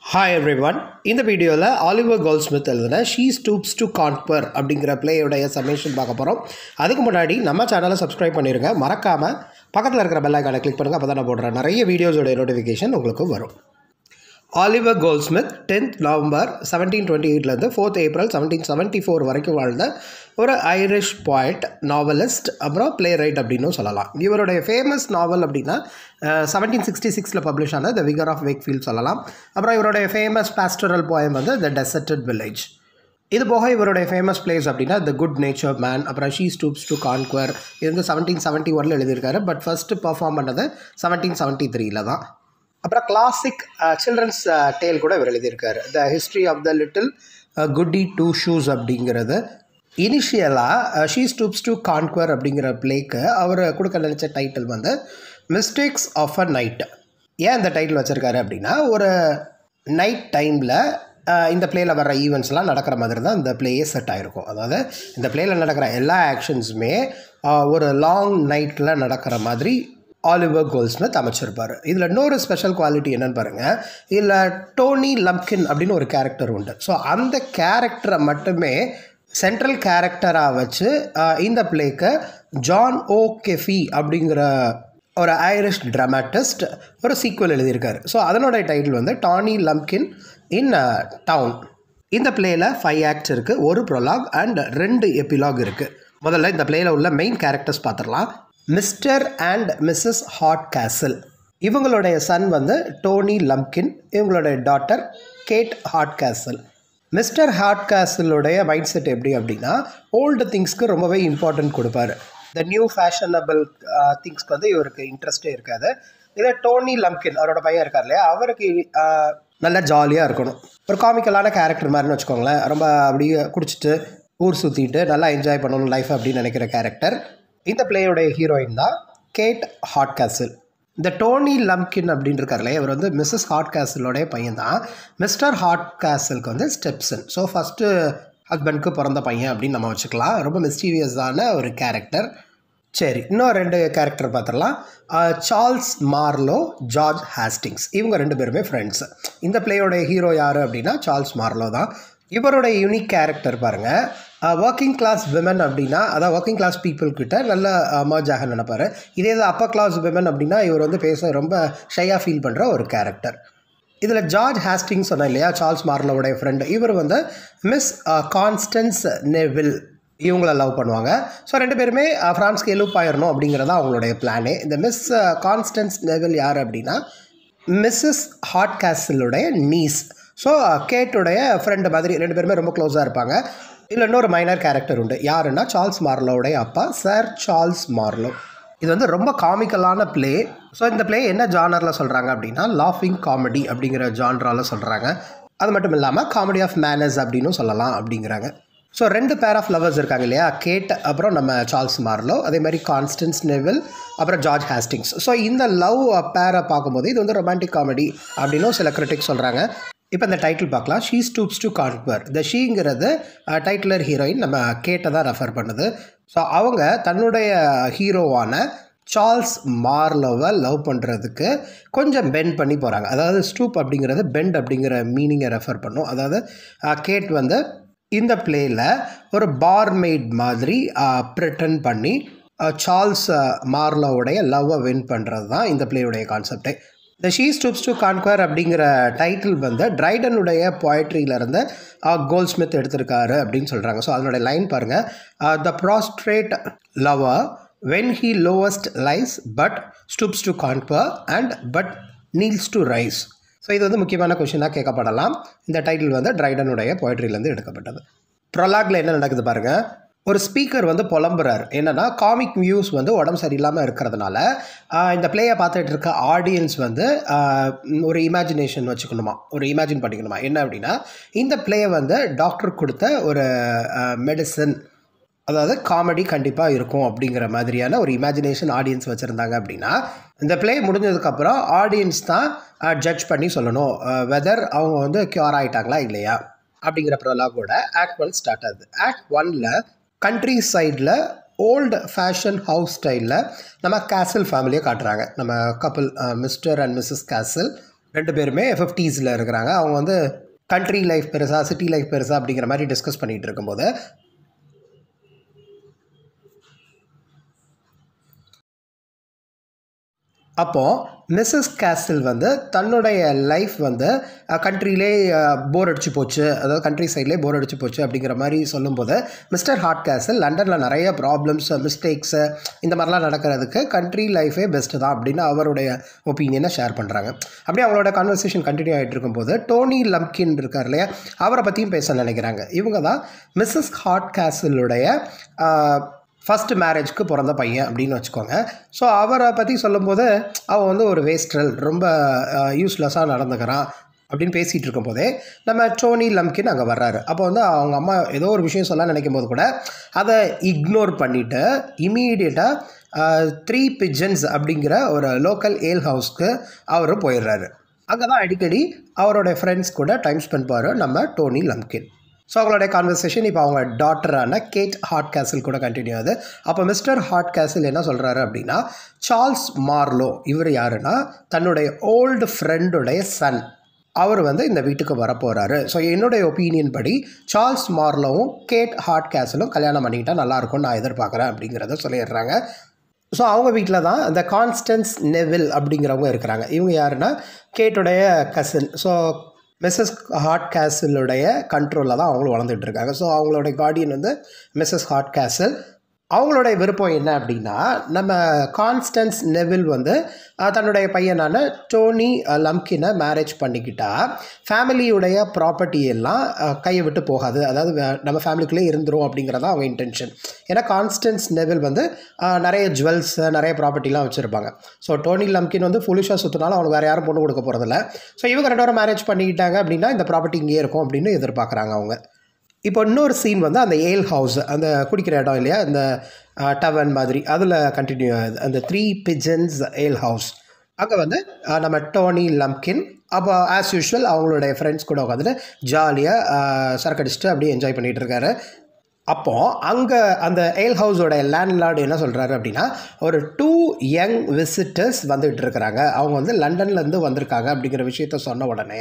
hi every one இந்த வீடியோவில் Oliver Goldsmith எழுதின ஷீ ஸ்டூப்ஸ் டு கான்பர் அப்படிங்கிற பிளேயோடைய சமேஷன் பார்க்க போகிறோம் அதுக்கு முன்னாடி நம்ம சேனலை சப்ஸ்கிரைப் பண்ணிடுங்க மறக்காமல் பக்கத்தில் இருக்கிற பெல் ஐக்கானை கிளிக் பண்ணுங்கள் அப்போ தான் நான் போடுற நிறைய வீடியோஸோட நோட்டிஃபிகேஷன் உங்களுக்கு வரும் Oliver Goldsmith tenth November seventeen twenty எயிட்லேருந்து fourth April seventeen seventy four வரைக்கும் வாழ்ந்த ஒரு ஐரிஷ் பாய்ட் நாவலிஸ்ட் அப்புறம் பிளே ரைட் அப்படின்னும் சொல்லலாம் இவருடைய ஃபேமஸ் நாவல் அப்படின்னா செவன்டீன் சிக்ஸ்டி சிக்ஸில் பப்ளிஷ் ஆன த விகர் ஆஃப் வேக்ஃபீல்ட் சொல்லலாம் அப்புறம் இவருடைய ஃபேமஸ் பாஸ்டரல் போயம் வந்து த டெசர்டட் வில்லேஜ் இது போக இவருடைய ஃபேமஸ் பிளேஸ் அப்படின்னா த குட் நேச்சர் மேன் அப்புறம் ஷீ ஸ்டூப்ஸ் டு கான்குவர் இது வந்து செவன்டீன் செவன்ட்டி ஒனில் எழுதியிருக்காரு பட் ஃபஸ்ட்டு பர்ஃபார்ம் பண்ணது செவன்டீன் செவன்ட்டி த்ரீல தான் அப்புறம் கிளாசிக் சில்ட்ரன்ஸ் டேல் கூட இவர் எழுதியிருக்காரு the history of the little goody two shoes அப்படிங்கிறது இனிஷியலாக ஷீ ஸ்டூப்ஸ் டு கான்குவர் அப்படிங்கிற பிளேக்கு அவர் கொடுக்க நினச்ச டைட்டில் வந்து மிஸ்டேக்ஸ் ஆஃப் அ நைட் ஏன் இந்த டைட்டில் வச்சுருக்காரு அப்படின்னா ஒரு நைட் டைமில் இந்த பிளேயில் வர்ற ஈவெண்ட்ஸ்லாம் நடக்கிற மாதிரி தான் இந்த பிளேயே செட் ஆகிருக்கும் அதாவது இந்த பிளேயில் நடக்கிற எல்லா ஆக்ஷன்ஸுமே ஒரு லாங் நைட்டில் நடக்கிற மாதிரி ஆலிவர் கோல்ஸ்மித் அமைச்சிருப்பார் இதில் இன்னொரு ஸ்பெஷல் குவாலிட்டி என்னென்னு பாருங்கள் இதில் டோனி லம்கின் அப்படின்னு ஒரு கேரக்டர் உண்டு ஸோ அந்த கேரக்டரை மட்டுமே சென்ட்ரல் கேரக்டராக வச்சு இந்த பிளேக்கு ஜான் ஓ கெஃபி அப்படிங்கிற ஒரு ஐரிஷ் ட்ராமாட்டிஸ்ட் ஒரு சீக்குவல் எழுதியிருக்காரு ஸோ அதனோட டைட்டில் வந்து டானி லம்கின் இன் டவுன் இந்த பிளேயில் ஃபைவ் ஆக்ட்ஸ் இருக்குது ஒரு ப்ரொலாக் அண்ட் ரெண்டு எபிலாக் இருக்குது முதல்ல இந்த பிளேயில் உள்ள மெயின் கேரக்டர்ஸ் பார்த்துடலாம் mister and missus Hardcastle இவங்களுடைய சன் வந்து டோனி லம்கின் இவங்களுடைய daughter Kate Hardcastle mister ஹாட் கேசலுடைய மைண்ட் செட் எப்படி அப்படின்னா ஓல்டு திங்ஸ்க்கு ரொம்பவே இம்பார்ட்டன்ட் கொடுப்பாரு இந்த நியூ ஃபேஷனபிள் திங்ஸ்க்கு வந்து இவருக்கு இன்ட்ரெஸ்டே இருக்காது இதே டோனி லம்கின் அவரோட பையன் இருக்கார் இல்லையா அவருக்கு நல்லா ஜாலியாக இருக்கணும் ஒரு காமிக்கலான கேரக்டர் மாதிரின்னு வச்சுக்கோங்களேன் ரொம்ப அப்படியே குடிச்சிட்டு ஊர் சுற்றிட்டு நல்லா என்ஜாய் பண்ணணும் லைஃப் அப்படின்னு நினைக்கிற கேரக்டர் இந்த பிளேயோடைய ஹீரோயின் தான் கேட் ஹாட் கேசல் இந்த டோனி லம்கின் அப்படின்னு இருக்கார்ல இவர் வந்து மிஸ்ஸஸ் ஹாட் கேசலோடைய பையன் தான் மிஸ்டர் ஹாட் கேசலுக்கு வந்து ஸ்டெப்சன் ஸோ ஃபஸ்ட்டு ஹஸ்பண்ட்க்கு பிறந்த பையன் அப்படின்னு நம்ம வச்சுக்கலாம் ரொம்ப மிஸ்டீவியஸான ஒரு கேரக்டர் சரி இன்னும் ரெண்டு கேரக்டர் பார்த்துடலாம் சார்ல்ஸ் மார்லோ ஜார்ஜ் ஹாஸ்டிங்ஸ் இவங்க ரெண்டு பேருமே ஃப்ரெண்ட்ஸ் இந்த பிளேயோடைய ஹீரோ யார் அப்படின்னா சார்ல்ஸ் மார்லோ தான் இவருடைய யூனிக் கேரக்டர் பாருங்கள் ஒர்க்கிங் கிளாஸ் விமன் அப்படின்னா அதான் ஒர்க்கிங் கிளாஸ் பீப்புள் கிட்ட நல்ல மர்ஜ் ஆக நினைப்பார் இதே இது அப்பர் கிளாஸ் விமன் அப்படின்னா இவர் வந்து பேச ரொம்ப ஷையாக ஃபீல் பண்ணுற ஒரு கேரக்டர் இதில் ஜார்ஜ் ஹாஸ்டிங் சொன்னேன் இல்லையா சார்ல்ஸ் மார்லோடைய ஃப்ரெண்டு இவர் வந்து மிஸ் கான்ஸ்டன்ஸ் நெவில் இவங்கள லவ் பண்ணுவாங்க ஸோ ரெண்டு பேருமே ஃப்ரான்ஸ்க்கு எலுப் ஆயிடணும் அப்படிங்கிறதா அவங்களுடைய பிளானே இந்த மிஸ் கான்ஸ்டன்ஸ் நெவில் யார் அப்படின்னா மிஸ்ஸஸ் ஹாட் கேசலுடைய நீஸ் ஸோ கேட்டுடைய ஃப்ரெண்டு மாதிரி ரெண்டு பேருமே ரொம்ப க்ளோஸாக இருப்பாங்க இதில் இன்னொரு மைனர் கேரக்டர் உண்டு யாருன்னா சார்ல்ஸ் மார்லோடைய அப்பா சார் சார்ல்ஸ் மார்லோ இது வந்து ரொம்ப காமிக்கலான பிளே ஸோ இந்த பிளே என்ன ஜானரில் சொல்கிறாங்க அப்படின்னா லாஃபிங் காமெடி அப்படிங்கிற ஜான்ராவில் சொல்கிறாங்க அது மட்டும் இல்லாமல் காமெடி ஆஃப் மேனர்ஸ் அப்படின்னும் சொல்லலாம் அப்படிங்கிறாங்க ஸோ ரெண்டு பேர் ஆஃப் லவர்ஸ் இருக்காங்க இல்லையா கேட் அப்புறம் நம்ம சார்ல்ஸ் மார்லோ அதே மாதிரி கான்ஸ்டன்ஸ் நெவில் அப்புறம் ஜார்ஜ் ஹாஸ்டிங்ஸ் ஸோ இந்த லவ் பேரை பார்க்கும்போது இது வந்து ரொமான்டிக் காமெடி அப்படின்னும் சில கிரிட்டிக்ஸ் சொல்கிறாங்க இப்போ இந்த டைட்டில் பார்க்கலாம் ஷீ ஸ்டூப்ஸ் டு கான்குவர் இந்த ஷீங்கிறது டைட்டிலர் ஹீரோயின் நம்ம கேட்டை தான் ரெஃபர் பண்ணுது ஸோ அவங்க தன்னுடைய ஹீரோவான சார்ல்ஸ் மார்லோவை லவ் பண்ணுறதுக்கு கொஞ்சம் பெண்ட் பண்ணி போகிறாங்க அதாவது ஸ்டூப் அப்படிங்கிறது பெண்ட் அப்படிங்கிற மீனிங்கை ரெஃபர் பண்ணும் அதாவது கேட் வந்து இந்த பிளேயில் ஒரு பார்மெய்ட் மாதிரி ப்ரிட்டன் பண்ணி சார்ல்ஸ் மார்லோவுடைய லவ்வை வின் பண்ணுறது தான் இந்த பிளேயுடைய கான்செப்டே the she stoops to conquer அப்படிங்கிற டைட்டில் வந்து ட்ரைடனுடைய போய்ட்ரியிலேருந்து கோல்ட் ஸ்மித் எடுத்திருக்காரு அப்படின்னு சொல்கிறாங்க ஸோ அதனுடைய லைன் பாருங்கள் the prostrate lover when he lowest lies but stoops to conquer and but kneels to rise so இது வந்து முக்கியமான கொஷினாக கேட்கப்படலாம் இந்த டைட்டில் வந்து ட்ரைடனுடைய போய்ட்ரியிலேருந்து எடுக்கப்பட்டது ப்ரொலாக்ல என்ன நடக்குது பாருங்கள் ஒரு ஸ்பீக்கர் வந்து புலம்புறார் என்னென்னா காமிக் வியூஸ் வந்து உடம்பு சரியில்லாமல் இருக்கிறதுனால இந்த பிளேயை பார்த்துட்டு இருக்க ஆடியன்ஸ் வந்து ஒரு இமேஜினேஷன் வச்சுக்கணுமா ஒரு இமேஜின் பண்ணிக்கணுமா என்ன அப்படின்னா இந்த பிளேயை வந்து டாக்டர் கொடுத்த ஒரு மெடிசன் அதாவது காமெடி கண்டிப்பாக இருக்கும் அப்படிங்கிற மாதிரியான ஒரு இமேஜினேஷன் ஆடியன்ஸ் வச்சுருந்தாங்க அப்படின்னா இந்த பிளே முடிஞ்சதுக்கப்புறம் ஆடியன்ஸ் தான் ஜட்ஜ் பண்ணி சொல்லணும் வெதர் அவங்க வந்து க்யூர் ஆகிட்டாங்களா இல்லையா அப்படிங்கிற ப்ரொலாகோட ஆக்ட் ஒன் ஸ்டார்ட் ஆகுது ஆக்ட் ஒனில் கண்ட்ரி சைடில் ஓல்டு ஃபேஷன் ஹவுஸ் ஸ்டைலில் நம்ம கேசல் ஃபேமிலியை காட்டுறாங்க நம்ம கப்பல் மிஸ்டர் அண்ட் மிஸ்ஸஸ் கேசல் ரெண்டு பேருமே ஃபிஃப்டீஸில் இருக்கிறாங்க அவங்க வந்து கண்ட்ரி லைஃப் பெருசா சிட்டி லைஃப் பெருசா அப்படிங்கிற மாதிரி டிஸ்கஸ் பண்ணிகிட்டு இருக்கும்போது அப்போது மிஸ்ஸஸ் கேசில் வந்து தன்னுடைய லைஃப் வந்து கண்ட்ரிலே போர் அடிச்சு போச்சு அதாவது கண்ட்ரி சைட்லேயே போர் அடிச்சு போச்சு அப்படிங்கிற மாதிரி சொல்லும்போது மிஸ்டர் ஹார்ட் கேசில் லண்டனில் நிறைய ப்ராப்ளம்ஸ் மிஸ்டேக்ஸு இந்த மாதிரிலாம் நடக்கிறதுக்கு கண்ட்ரி லைஃபே பெஸ்ட்டு தான் அப்படின்னு அவருடைய ஒப்பீனியனை ஷேர் பண்ணுறாங்க அப்படியே அவங்களோட கான்வர்சேஷன் கண்டினியூ ஆகிட்டு இருக்கும்போது டோனி லம்கின் இருக்கார் இல்லையா அவரை பற்றியும் பேச நினைக்கிறாங்க இவங்க தான் மிஸ்ஸஸ் ஹார்ட் கேசிலுடைய ஃபஸ்ட்டு மேரேஜ்க்கு பிறந்த பையன் அப்படின்னு வச்சுக்கோங்க ஸோ அவரை பற்றி சொல்லும்போது அவன் வந்து ஒரு வேஸ்ட்ரல் ரொம்ப யூஸ்லெஸ்ஸாக நடந்துக்கிறான் அப்படின்னு பேசிகிட்டு இருக்கும்போதே நம்ம டோனி லம்கின் அங்கே வர்றாரு அப்போ வந்து அவங்க அம்மா ஏதோ ஒரு விஷயம் சொல்ல நினைக்கும் போது கூட அதை இக்னோர் பண்ணிவிட்டு இமீடியட்டாக த்ரீ பிஜன்ஸ் அப்படிங்கிற ஒரு லோக்கல் ஏல் ஹவுஸ்க்கு அவர் போயிடுறாரு அங்கே தான் அடிக்கடி அவரோட ஃப்ரெண்ட்ஸ் கூட டைம் ஸ்பெண்ட் பண்ணுவார் நம்ம டோனி லம்கின் ஸோ அவங்களுடைய கான்வர்சேஷன் இப்போ அவங்க டாட்டரான கேட் ஹார்ட் கேசில் கூட கண்டினியூ ஆகுது அப்போ மிஸ்டர் ஹார்ட் கேசில் என்ன சொல்கிறாரு அப்படின்னா சார்ல்ஸ் மார்லோ இவர் யாருன்னா தன்னுடைய ஓல்டு ஃப்ரெண்டுடைய சன் அவர் வந்து இந்த வீட்டுக்கு வரப்போகிறாரு ஸோ என்னுடைய ஒப்பீனியன் படி சார்ல்ஸ் மார்லோவும் கேட் ஹார்ட் கேசலும் கல்யாணம் பண்ணிக்கிட்டால் நல்லாயிருக்கும்னு நான் எதிர்பார்க்குறேன் அப்படிங்கிறத சொல்லிடுறாங்க ஸோ அவங்க வீட்டில் தான் இந்த கான்ஸ்டன்ஸ் நெவில் அப்படிங்கிறவங்க இருக்கிறாங்க இவங்க யாருன்னா கேட்டுடைய கசின் ஸோ மிஸ்ஸஸ் ஹார்ட் கேசலுடைய கண்ட்ரோலில் தான் அவங்களும் வளர்ந்துட்டு இருக்காங்க ஸோ அவங்களுடைய கார்டியன் வந்து மிஸ்ஸஸ் ஹார்ட் கேசல் அவங்களுடைய விருப்பம் என்ன அப்படின்னா நம்ம கான்ஸ்டன்ஸ் நெவில் வந்து தன்னுடைய பையனான டோனி லம்கினை மேரேஜ் பண்ணிக்கிட்டா ஃபேமிலியுடைய ப்ராப்பர்ட்டி எல்லாம் கையை விட்டு போகாது அதாவது நம்ம ஃபேமிலிக்குள்ளே இருந்துரும் அப்படிங்கிறதா அவங்க இன்டென்ஷன் ஏன்னா கான்ஸ்டன்ஸ் நெவில் வந்து நிறைய ஜுவல்ஸ் நிறைய ப்ராப்பர்ட்டிலாம் வச்சுருப்பாங்க ஸோ டோனி லம்கின் வந்து ஃபுலிஷாக சுற்றினாலும் அவனுக்கு வேறு யாரும் பொண்ணு கொடுக்க போகிறதில்ல ஸோ இவங்க ரெண்டு பேரும் மேரேஜ் பண்ணிக்கிட்டாங்க அப்படின்னா இந்த ப்ராப்பர்ட்டி இங்கே இருக்கும் அப்படின்னு எதிர்பார்க்குறாங்க அவங்க இப்போ இன்னொரு சீன் வந்து அந்த ஏல் ஹவுஸ் அந்த குடிக்கிற இடம் இல்லையா இந்த டவன் மாதிரி அதில் கண்டினியூ ஆகுது அந்த த்ரீ பிஜன்ஸ் ஏல் ஹவுஸ் அங்கே வந்து நம்ம டோனி லம்கின் அப்போ ஆஸ் யூஷுவல் அவங்களுடைய ஃப்ரெண்ட்ஸ் கூட உட்காந்துட்டு ஜாலியாக சரக்கு அடிச்சுட்டு அப்படியே என்ஜாய் பண்ணிகிட்டு இருக்காரு அப்போது அங்கே அந்த ஏல் ஹவுஸோட லேண்ட்லார்டு என்ன சொல்கிறாரு அப்படின்னா ஒரு டூ யங் விசிட்டர்ஸ் வந்துகிட்டு இருக்கிறாங்க அவங்க வந்து லண்டன்லேருந்து வந்திருக்காங்க அப்படிங்கிற விஷயத்த சொன்ன உடனே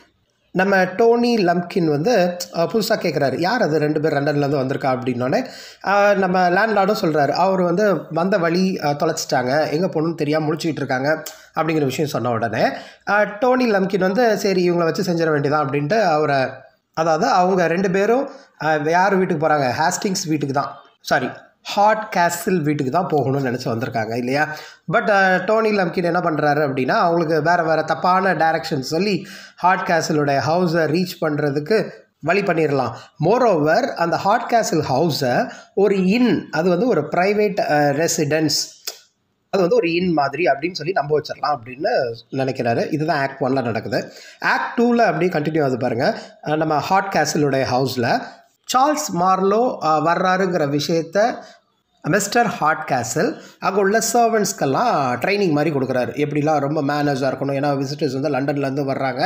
நம்ம டோனி லம்கின் வந்து புதுசாக கேட்குறாரு யார் அது ரெண்டு பேர் லண்டன்லேருந்து வந்திருக்கா அப்படின்னோடனே நம்ம லேண்ட்லார்டும் சொல்கிறாரு அவர் வந்து வந்த வழி தொலைச்சிட்டாங்க எங்கே போகணுன்னு தெரியாமல் முடிச்சுக்கிட்டு இருக்காங்க அப்படிங்கிற விஷயம் சொன்ன உடனே டோனி லம்கின் வந்து சரி இவங்களை வச்சு செஞ்சிட வேண்டியதான் அப்படின்ட்டு அவரை அதாவது அவங்க ரெண்டு பேரும் யார் வீட்டுக்கு போகிறாங்க ஹாஸ்டிங்ஸ் வீட்டுக்கு தான் சாரி ஹாட் கேசில் வீட்டுக்கு தான் போகணும்னு நினச்சி வந்திருக்காங்க இல்லையா பட் டோனி லம்கின் என்ன பண்ணுறாரு அப்படின்னா அவங்களுக்கு வேறு வேறு தப்பான டைரக்ஷன் சொல்லி ஹாட் கேசிலோடைய ஹவுஸை ரீச் பண்ணுறதுக்கு வழி பண்ணிடலாம் மோரோவர் அந்த ஹாட் கேசில் ஹவுஸை ஒரு இன் அது வந்து ஒரு ப்ரைவேட் ரெசிடென்ஸ் அது வந்து ஒரு இன் மாதிரி அப்படின்னு சொல்லி நம்ப வச்சிடலாம் அப்படின்னு நினைக்கிறாரு இதுதான் ஆக்ட் ஒனில் நடக்குது ஆக்ட் டூவில் அப்படியே கண்டினியூ ஆகுது பாருங்கள் நம்ம ஹாட் கேசிலுடைய ஹவுஸில் சார்ல்ஸ் மார்லோ வர்றாருங்கிற விஷயத்த மிஸ்டர் ஹாட் கேசல் அங்கே உள்ள சர்வன்ஸ்க்கெல்லாம் ட்ரைனிங் மாதிரி கொடுக்குறாரு எப்படிலாம் ரொம்ப மேனேஜாக இருக்கணும் ஏன்னா விசிட்டர்ஸ் வந்து லண்டன்லேருந்து வர்றாங்க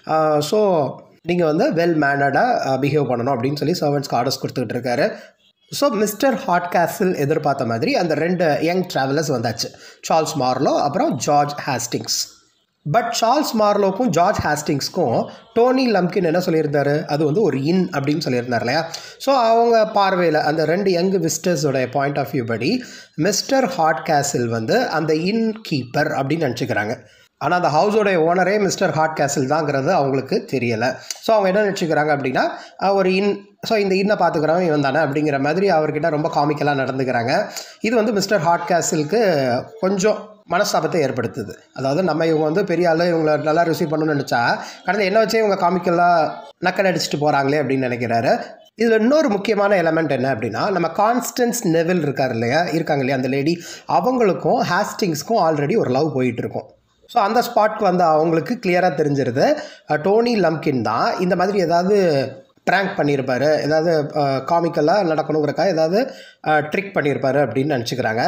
ஸோ நீங்கள் வந்து வெல் மேனர்டாக பிஹேவ் பண்ணணும் அப்படின்னு சொல்லி சர்வன்ஸ்க்கு ஆர்டர்ஸ் கொடுத்துக்கிட்டு இருக்காரு ஸோ மிஸ்டர் ஹாட் கேசில் எதிர்பார்த்த மாதிரி அந்த ரெண்டு யங் ட்ராவலர்ஸ் வந்தாச்சு சார்ல்ஸ் மார்லோ அப்புறம் ஜார்ஜ் ஹாஸ்டிங்ஸ் பட் சார்ல்ஸ் மார்லோக்கும் ஜார்ஜ் ஹாஸ்டிங்ஸ்க்கும் டோனி லம்கின் என்ன சொல்லியிருந்தாரு அது வந்து ஒரு இன் அப்படின்னு சொல்லியிருந்தார் இல்லையா ஸோ அவங்க பார்வையில் அந்த ரெண்டு யங் விசிட்டர்ஸோடைய பாயிண்ட் ஆஃப் வியூ படி மிஸ்டர் ஹாட் கேசில் வந்து அந்த இன் கீப்பர் அப்படின்னு நினச்சிக்கிறாங்க ஆனால் அந்த ஹவுஸோடைய ஓனரே மிஸ்டர் ஹாட் கேசில் தாங்கிறது அவங்களுக்கு தெரியலை ஸோ அவங்க என்ன நினச்சிக்கிறாங்க அப்படின்னா ஒரு இன் ஸோ இந்த இன்னை பார்த்துக்கிறவன் இவன் தானே அப்படிங்கிற மாதிரி அவர்கிட்ட ரொம்ப காமிக்கலாக நடந்துக்கிறாங்க இது வந்து மிஸ்டர் ஹாட் கேசிலுக்கு கொஞ்சம் மனஸ்தாபத்தை ஏற்படுத்துது அதாவது நம்ம இவங்க வந்து பெரிய ஆள் இவங்களை நல்லா ரிசீவ் பண்ணணும்னு நினச்சா கடந்த என்ன வச்சே இவங்க காமிக்கலாக நக்கல் அடிச்சுட்டு போகிறாங்களே அப்படின்னு நினைக்கிறாரு இதில் இன்னொரு முக்கியமான எலமெண்ட் என்ன அப்படின்னா நம்ம கான்ஸ்டன்ஸ் நெவில் இருக்கார் இல்லையா இருக்காங்க இல்லையா அந்த லேடி அவங்களுக்கும் ஹாஸ்டிங்ஸ்க்கும் ஆல்ரெடி ஒரு லவ் போயிட்டுருக்கும் ஸோ அந்த ஸ்பாட்க்கு வந்து அவங்களுக்கு கிளியராக தெரிஞ்சிருது டோனி லம்கின் தான் இந்த மாதிரி ஏதாவது ப்ராங்க் பண்ணியிருப்பாரு ஏதாவது காமிக்கலாக நடக்கணுங்கிறக்கா ஏதாவது ட்ரிக் பண்ணியிருப்பாரு அப்படின்னு நினச்சிக்கிறாங்க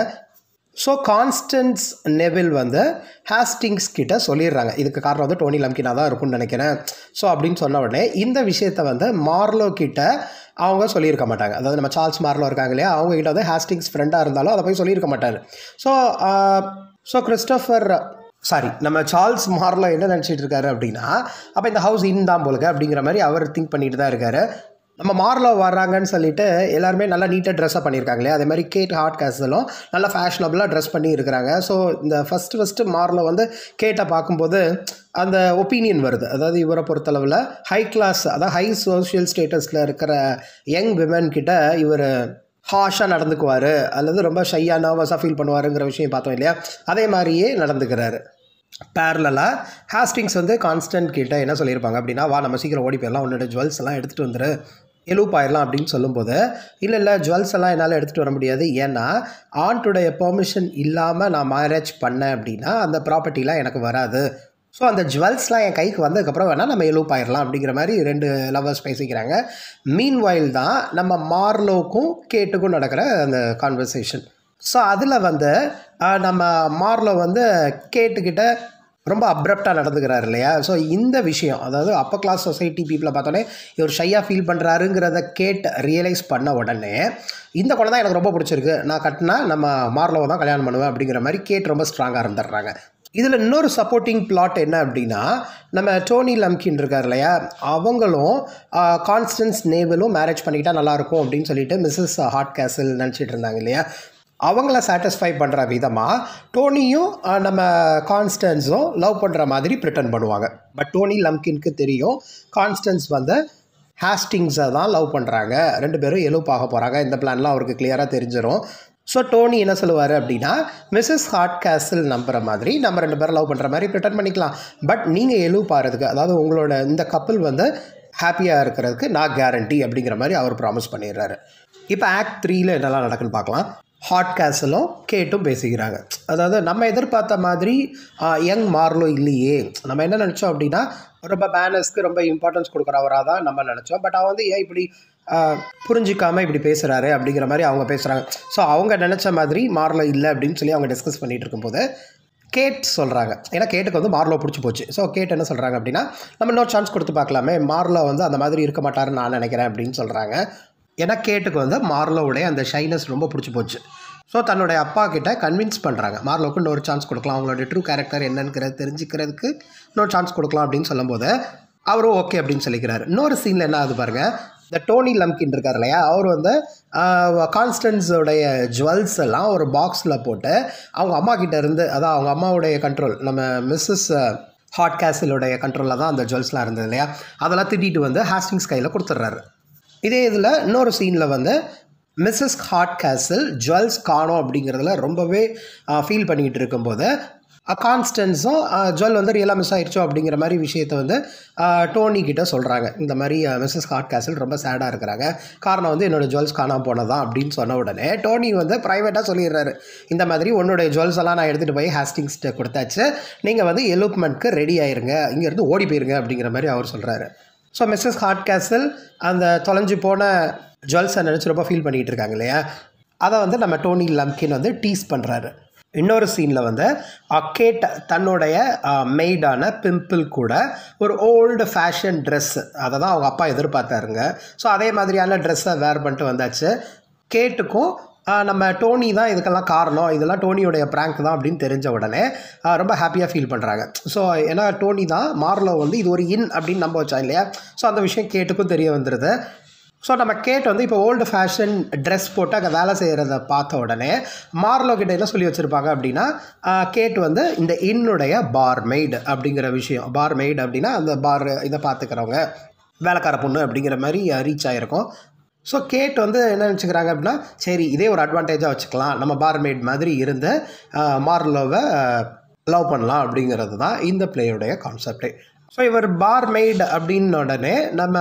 ஸோ கான்ஸ்டன்ஸ் நெவில் வந்து ஹாஸ்டிங்ஸ் கிட்ட சொல்லிடுறாங்க இதுக்கு காரணம் வந்து டோனி லம்கினா தான் இருக்கும்னு நினைக்கிறேன் ஸோ அப்படின்னு சொன்ன உடனே இந்த விஷயத்தை வந்து மார்லோ கிட்ட அவங்க சொல்லியிருக்க மாட்டாங்க அதாவது நம்ம சார்ல்ஸ் மார்லோ இருக்காங்க இல்லையா அவங்க கிட்ட வந்து ஹாஸ்டிங்ஸ் ஃப்ரெண்டாக இருந்தாலும் அதை போய் சொல்லியிருக்க மாட்டார் ஸோ ஸோ கிறிஸ்டோஃபர் சாரி நம்ம சார்ல்ஸ் மார்லோ என்ன நினச்சிட்டு இருக்காரு அப்படின்னா அப்போ இந்த ஹவுஸ் இன் தான் போலுங்க அப்படிங்கிற மாதிரி அவர் திங்க் பண்ணிட்டு தான் இருக்காரு நம்ம மார்லோ வர்றாங்கன்னு சொல்லிட்டு எல்லாருமே நல்லா நீட்டாக ட்ரெஸ்ஸாக பண்ணியிருக்காங்களே அதே மாதிரி கேட் ஹார்ட் கேசலும் நல்லா ஃபேஷனபுளாக ட்ரெஸ் பண்ணி இருக்கிறாங்க ஸோ இந்த ஃபஸ்ட்டு ஃபஸ்ட்டு மார்லோ வந்து கேட்டை பார்க்கும்போது அந்த ஒப்பீனியன் வருது அதாவது இவரை பொறுத்தளவில் ஹை கிளாஸ் அதாவது ஹை சோஷியல் ஸ்டேட்டஸில் இருக்கிற யங் விமன் கிட்ட இவர் ஹாஷாக நடந்துக்குவார் அல்லது ரொம்ப ஷையாக நர்வஸாக ஃபீல் பண்ணுவாருங்கிற விஷயம் பார்த்தோம் இல்லையா அதே மாதிரியே நடந்துக்கிறாரு பேரலாக ஹாஸ்டிங்ஸ் வந்து கான்ஸ்டன்ட் கிட்ட என்ன சொல்லியிருப்பாங்க அப்படின்னா வா நம்ம சீக்கிரம் ஓடி போயிடலாம் உன்னோட ஜுவல்ஸ் எல்லாம் எடுத்துகிட்டு வந்துரு எலூப் ஆயிடலாம் அப்படின்னு சொல்லும்போது இல்லை இல்லை ஜுவல்ஸ் எல்லாம் என்னால் எடுத்துகிட்டு வர முடியாது ஏன்னா ஆண்ட்டுடைய பெர்மிஷன் இல்லாமல் நான் மேரேஜ் பண்ணேன் அப்படின்னா அந்த ப்ராப்பர்ட்டிலாம் எனக்கு வராது ஸோ அந்த ஜுவல்ஸ்லாம் என் கைக்கு வந்ததுக்கப்புறம் வேணால் நம்ம எலூப் ஆயிடலாம் அப்படிங்கிற மாதிரி ரெண்டு லவர்ஸ் பேசிக்கிறாங்க மீன் வாயில் தான் நம்ம மார்லோக்கும் கேட்டுக்கும் நடக்கிற அந்த கான்வர்சேஷன் ஸோ அதில் வந்து ஆஹ், நம்ம மார்லோ வந்து கேட்டுக்கிட்ட ரொம்ப அப்ரப்டாக நடந்துக்கிறாரு இல்லையா ஸோ இந்த விஷயம் அதாவது அப்பர் கிளாஸ் சொசைட்டி பீப்புளை பார்த்தோன்னே இவர் ஷையாக ஃபீல் பண்ணுறாருங்கிறத கேட்டு ரியலைஸ் பண்ண உடனே இந்த குழந்தை தான் எனக்கு ரொம்ப பிடிச்சிருக்கு நான் கட்டினா நம்ம மார்லோவை தான் கல்யாணம் பண்ணுவேன் அப்படிங்கிற மாதிரி கேட் ரொம்ப ஸ்ட்ராங்காக இருந்துடுறாங்க இதில் இன்னொரு சப்போர்ட்டிங் பிளாட் என்ன அப்படின்னா நம்ம டோனி லம்கின் இருக்கார் இல்லையா அவங்களும் கான்ஸ்டன்ஸ் நேவலும் மேரேஜ் பண்ணிக்கிட்டா நல்லாயிருக்கும் அப்படின்னு சொல்லிட்டு மிஸ்ஸஸ் ஹாட் கேசல் நினச்சிட்டு இருந்தாங்க இல்லையா அவங்கள சாட்டிஸ்ஃபை பண்ணுற விதமாக டோனியும் ஆஹ், நம்ம கான்ஸ்டன்ஸும் லவ் பண்ணுற மாதிரி ப்ரிட்டன் பண்ணுவாங்க பட் டோனி லம்கின்க்கு தெரியும் கான்ஸ்டன்ஸ் வந்து ஹாஸ்டிங்ஸை தான் லவ் பண்ணுறாங்க ரெண்டு பேரும் எலுப் ஆக போகிறாங்க இந்த பிளான்லாம் அவருக்கு கிளியராக தெரிஞ்சிடும் ஸோ டோனி என்ன சொல்லுவார் அப்படின்னா மிஸ்ஸஸ் ஹார்ட் கேசல் நம்புற மாதிரி நம்ம ரெண்டு பேரும் லவ் பண்ணுற மாதிரி ப்ரிட்டன் பண்ணிக்கலாம் பட் நீங்கள் எலுப் ஆகிறதுக்கு அதாவது உங்களோட இந்த கப்பல் வந்து ஹாப்பியாக இருக்கிறதுக்கு நான் கேரண்டி அப்படிங்கிற மாதிரி அவர் ப்ராமிஸ் பண்ணிடுறாரு இப்போ ஆக்ட் த்ரீல என்னெல்லாம் நடக்குன்னு பார்க்கலாம் ஹாட் கேசலும் கேட்டும் பேசிக்கிறாங்க அதாவது நம்ம எதிர்பார்த்த மாதிரி யங் மார்லோ இல்லையே நம்ம என்ன நினச்சோம் அப்படின்னா ரொம்ப பேனர்ஸ்க்கு ரொம்ப இம்பார்ட்டன்ஸ் கொடுக்குறவராக தான் நம்ம நினச்சோம் பட் அவன் வந்து ஏன் இப்படி ஆஹ், புரிஞ்சிக்காம இப்படி பேசுகிறாரு அப்படிங்கிற மாதிரி அவங்க பேசுகிறாங்க ஸோ அவங்க நினச்ச மாதிரி மார்லோ இல்லை அப்படின்னு சொல்லி அவங்க டிஸ்கஸ் பண்ணிட்டு இருக்கும்போது கேட் சொல்கிறாங்க ஏன்னா கேட்டுக்கு வந்து மார்லோ பிடிச்சி போச்சு ஸோ கேட் என்ன சொல்கிறாங்க அப்படின்னா நம்ம இன்னொரு சான்ஸ் கொடுத்து பார்க்கலாமே மார்லோ வந்து அந்த மாதிரி இருக்க மாட்டாருன்னு நான் நினைக்கிறேன் அப்படின்னு சொல்கிறாங்க ஏன்னா கேட்டுக்கு வந்து மார்லோவுடைய அந்த ஷைனஸ் ரொம்ப பிடிச்சி போச்சு ஸோ தன்னுடைய அப்பா கிட்ட கன்வின்ஸ் பண்ணுறாங்க மார்லோக்கு இன்னொரு சான்ஸ் கொடுக்கலாம் அவங்களோட ட்ரூ கேரக்டர் என்னங்கிறது தெரிஞ்சுக்கிறதுக்கு இன்னொரு சான்ஸ் கொடுக்கலாம் அப்படின்னு சொல்லும்போது அவரும் ஓகே அப்படின்னு சொல்லிக்கிறாரு இன்னொரு சீனில் என்ன ஆகுது பாருங்க இந்த டோனி லம்கின் இருக்கார் இல்லையா அவர் வந்து கான்ஸ்டன்ஸோடைய ஜுவல்ஸ் எல்லாம் ஒரு பாக்ஸில் போட்டு அவங்க அம்மா கிட்ட இருந்து அதான் அவங்க அம்மாவுடைய கண்ட்ரோல் நம்ம மிஸ்ஸஸ் ஹாட் கேசலுடைய கண்ட்ரோலில் தான் அந்த ஜுவல்ஸ்லாம் இருந்தது இல்லையா அதெல்லாம் திட்டிட்டு வந்து ஹாஸ்டிங்ஸ் கையில் கொடுத்துட்றாரு இதே இதில் இன்னொரு சீனில் வந்து மிஸ்ஸஸ் ஹாட் கேசல் ஜுவல்ஸ் காணோம் அப்படிங்கிறதுல ரொம்பவே ஃபீல் பண்ணிக்கிட்டு இருக்கும்போது கான்ஸ்டன்ஸும் ஜுவல் வந்து ரியலாக மிஸ் ஆயிடுச்சோ அப்படிங்கிற மாதிரி விஷயத்த வந்து அஹ், டோனி கிட்ட சொல்கிறாங்க இந்த மாதிரி மிஸ்ஸஸ் ஹாட் கேசல் ரொம்ப சேடாக இருக்கிறாங்க காரணம் வந்து என்னோட ஜுவல்ஸ் காணாம போனதான் அப்படின்னு சொன்ன உடனே டோனி வந்து ப்ரைவேட்டாக சொல்லிடுறாரு இந்த மாதிரி உன்னுடைய ஜுவல்ஸ் எல்லாம் நான் எடுத்துகிட்டு போய் ஹாஸ்டிங்ஸ்கிட்ட கொடுத்தாச்சு நீங்கள் வந்து எலூப்மெண்ட்க்கு ரெடி ஆயிருங்க இங்கேருந்து ஓடி போயிருங்க அப்படிங்கிற மாதிரி அவர் சொல்கிறாரு ஸோ மிஸ்ஸஸ் ஹார்ட் கேசல் அந்த தொலைஞ்சு போன ஜுவல்ஸை நினச்சி ரொம்ப ஃபீல் பண்ணிகிட்டு இருக்காங்க இல்லையா அதை வந்து நம்ம டோனி லம்கின் வந்து டீஸ் பண்ணுறாரு இன்னொரு சீனில் வந்து கேட் தன்னுடைய மெய்டான பிம்பிள் கூட ஒரு ஓல்டு ஃபேஷன் ட்ரெஸ் அதை தான் அவங்க அப்பா எதிர்பார்த்தாருங்க ஸோ அதே மாதிரியான ட்ரெஸ்ஸை வேர் பண்ணிட்டு வந்தாச்சு கேட்டுக்கும் ஆஹ் நம்ம டோனி தான் இதுக்கெல்லாம் காரணம் இதெல்லாம் டோனியோடைய ப்ராங்க் தான் அப்படின்னு தெரிஞ்ச உடனே ஆஹ் ரொம்ப ஹாப்பியாக ஃபீல் பண்ணுறாங்க ஸோ ஏன்னா டோனி தான் மார்லோ வந்து இது ஒரு இன் அப்படின்னு நம்ப வச்சா இல்லையா ஸோ அந்த விஷயம் கேட்டுக்கும் தெரிய வந்துடுது ஸோ நம்ம கேட் வந்து இப்போ ஓல்டு ஃபேஷன் ட்ரெஸ் போட்டு அங்கே வேலை செய்கிறத பார்த்த உடனே மார்லோ கிட்ட என்ன சொல்லி வச்சுருப்பாங்க அப்படின்னா ஆஹ் கேட் வந்து இந்த இன்னுடைய பார்மெய்டு அப்படிங்கிற விஷயம் பார்மெய்டு அப்படின்னா அந்த பார் இதை பார்த்துக்கிறவங்க வேலைக்கார பொண்ணு அப்படிங்கிற மாதிரி ரீச் ஆகிருக்கும் ஸோ கேட் வந்து என்ன நினச்சிக்கிறாங்க அப்படின்னா சரி இதே ஒரு அட்வான்டேஜாக வச்சுக்கலாம் நம்ம பார்மெய்ட் மாதிரி இருந்து ஆஹ் மார்லோவை லவ் பண்ணலாம் அப்படிங்கிறது தான் இந்த பிளேயோடைய கான்செப்டே ஸோ இவர் பார்மெய்டு அப்படின்ன உடனே நம்ம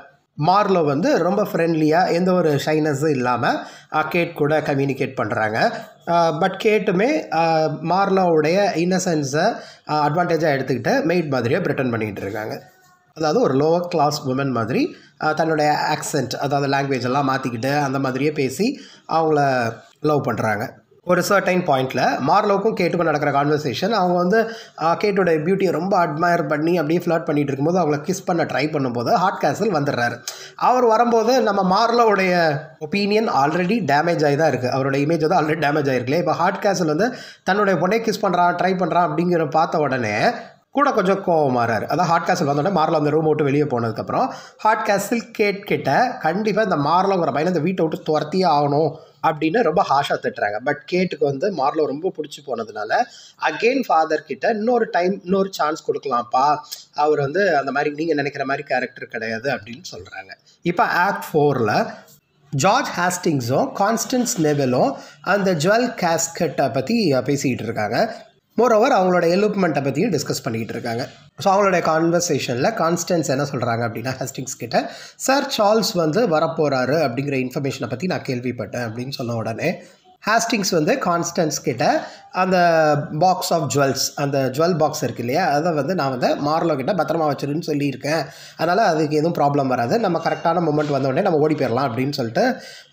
மார்லோ வந்து ரொம்ப ஃப்ரெண்ட்லியாக எந்த ஒரு ஷைனஸும் இல்லாமல் கேட் கூட கம்யூனிகேட் பண்ணுறாங்க பட் கேட்டுமே ஆஹ் மார்லோவுடைய இன்னசென்ஸை அட்வான்டேஜாக எடுத்துக்கிட்டு மெய்ட் மாதிரியே ப்ரிட்டன் பண்ணிக்கிட்டு இருக்காங்க அதாவது ஒரு லோவர் கிளாஸ் உமன் மாதிரி ஆஹ் தன்னுடைய ஆக்சென்ட் அதாவது லாங்குவேஜ் எல்லாம் மாற்றிக்கிட்டு அந்த மாதிரியே பேசி அவங்கள லவ் பண்ணுறாங்க ஒரு சர்டைன் பாயிண்டில் மார்லோக்கும் கேட்டுக்கும் நடக்கிற கான்வர்சேஷன் அவங்க வந்து ஆஹ், கேட்டோட பியூட்டியை ரொம்ப அட்மயர் பண்ணி அப்படியே ஃப்ளர்ட் பண்ணிட்டு இருக்கும்போது அவங்கள கிஸ் பண்ண ட்ரை பண்ணும்போது ஹாட் கேசல் வந்துடுறாரு அவர் வரும்போது நம்ம மார்லோவுடைய ஒப்பீனியன் ஆல்ரெடி டேமேஜ் ஆகி தான் இருக்குது அவரோட இமேஜ் வந்து ஆல்ரெடி டேமேஜ் ஆகிருக்குல்ல இப்போ ஹாட் கேசல் வந்து தன்னுடைய பொண்ணை கிஸ் பண்ணுறான் ட்ரை பண்ணுறான் அப்படிங்கிற பார்த்த உடனே கூட கொஞ்சம் கோவம் மாறாரு அதான் ஹாட் கேசல் வந்தோடனே மார்லோ அந்த ரூம் விட்டு வெளியே போனதுக்கப்புறம் ஹாட் கேசல் கேட் கிட்ட கண்டிப்பாக இந்த மார்லோங்கிற பையனை இந்த வீட்டை விட்டு துரத்தியே ஆகணும் அப்படின்னு ரொம்ப ஹாஷாக திட்டுறாங்க பட் கேட்டுக்கு வந்து மார்லோ ரொம்ப பிடிச்சி போனதுனால அகெயின் ஃபாதர் கிட்ட இன்னொரு டைம் இன்னொரு சான்ஸ் கொடுக்கலாம்ப்பா அவர் வந்து அந்த மாதிரி நீங்கள் நினைக்கிற மாதிரி கேரக்டர் கிடையாது அப்படின்னு சொல்கிறாங்க இப்போ ஆக்ட் ஃபோரில் ஜார்ஜ் ஹாஸ்டிங்ஸும் கான்ஸ்டன்ஸ் நெவலும் அந்த ஜுவல் கேஸ்கெட்டை பற்றி பேசிக்கிட்டு இருக்காங்க மோரோவர் அவங்களோட எலுப்மெண்ட்டை பற்றியும் டிஸ்கஸ் பண்ணிக்கிட்டு இருக்காங்க ஸோ அவங்களுடைய கான்வர்சேஷனில் கான்ஸ்டன்ஸ் என்ன சொல்கிறாங்க அப்படின்னா ஹாஸ்டிங்ஸ் கிட்ட சார் சார்ல்ஸ் வந்து வரப்போகிறாரு அப்படிங்கிற இன்ஃபர்மேஷனை பற்றி நான் கேள்விப்பட்டேன் அப்படின்னு சொன்ன உடனே ஹாஸ்டிங்ஸ் வந்து கான்ஸ்டன்ஸ் கிட்ட அந்த பாக்ஸ் ஆஃப் ஜுவல்ஸ் அந்த ஜுவல் பாக்ஸ் இருக்கு இல்லையா அதை வந்து நான் வந்து மார்லோ கிட்ட பத்திரமா வச்சிருன்னு சொல்லியிருக்கேன் அதனால் அதுக்கு எதுவும் ப்ராப்ளம் வராது நம்ம கரெக்டான மூமெண்ட் வந்த உடனே நம்ம ஓடி போயிடலாம் அப்படின்னு சொல்லிட்டு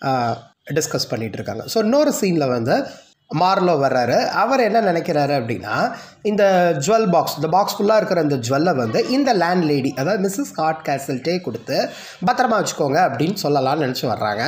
டிஸ்கஸ் பண்ணிகிட்டு இருக்காங்க ஸோ இன்னொரு சீனில் வந்து மார்லோ வர்றாரு அவர் என்ன நினைக்கிறாரு அப்படின்னா இந்த ஜுவல் பாக்ஸ் இந்த பாக்ஸ் ஃபுல்லாக இருக்கிற இந்த ஜுவல்லை வந்து இந்த லேண்ட் லேடி அதாவது மிஸ்ஸஸ் ஹார்ட் கேசல்ட்டே கொடுத்து பத்திரமா வச்சுக்கோங்க அப்படின்னு சொல்லலாம்னு நினச்சி வர்றாங்க